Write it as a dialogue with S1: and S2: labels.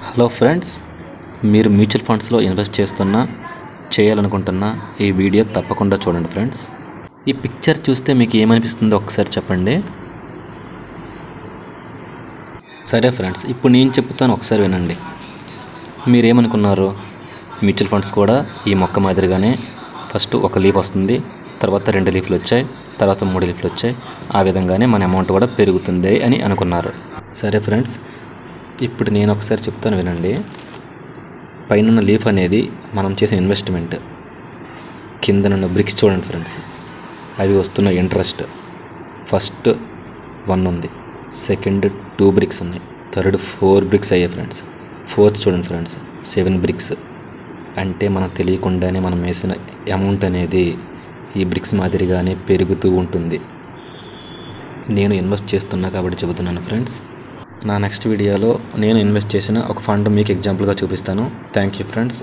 S1: hello friends మీరు mutual ఫండ్స్లో invest చేస్తున్నా చేయాలనుకుంటున్నా ఈ వీడియో తప్పకుండా చూడండి ఫ్రెండ్స్ ఈ పిక్చర్ చూస్తే మీకు ఏమనిపిస్తుందో ఒకసారి చెప్పండి సరే ఫ్రెండ్స్ ఇప్పుడు నేను చెప్తాను ఒకసారి వినండి మీరేమనుకున్నారు మ్యూచువల్ ఫండ్స్ కూడా ఈ మొక్క మాదిరిగానే ఫస్ట్ ఒక లీఫ్ వస్తుంది తర్వాత రెండు లీఫ్లు వచ్చాయి తర్వాత మూడు లీఫ్లు వచ్చాయి ఆ విధంగానే మన అమౌంట్ కూడా పెరుగుతుంది అని అనుకున్నారు సరే ఫ్రెండ్స్ ఇప్పుడు నేను ఒకసారి చెప్తాను వినండి పైన లీఫ్ అనేది మనం చేసిన ఇన్వెస్ట్మెంట్ కిందనున్న బ్రిక్స్ చూడండి ఫ్రెండ్స్ అవి వస్తున్న ఇంట్రెస్ట్ ఫస్ట్ వన్ ఉంది సెకండ్ టూ బ్రిక్స్ ఉన్నాయి థర్డ్ ఫోర్ బ్రిక్స్ అయ్యాయి ఫ్రెండ్స్ ఫోర్త్ చూడండి ఫ్రెండ్స్ సెవెన్ బ్రిక్స్ అంటే మనం తెలియకుండానే మనం వేసిన అమౌంట్ అనేది ఈ బ్రిక్స్ మాదిరిగానే పెరుగుతూ ఉంటుంది నేను ఇన్వెస్ట్ చేస్తున్నా కాబట్టి చెబుతున్నాను ఫ్రెండ్స్ నా నెక్స్ట్ వీడియోలో నేను ఇన్వెస్ట్ చేసిన ఒక ఫండ్ మీకు ఎగ్జాంపుల్గా చూపిస్తాను థ్యాంక్ యూ ఫ్రెండ్స్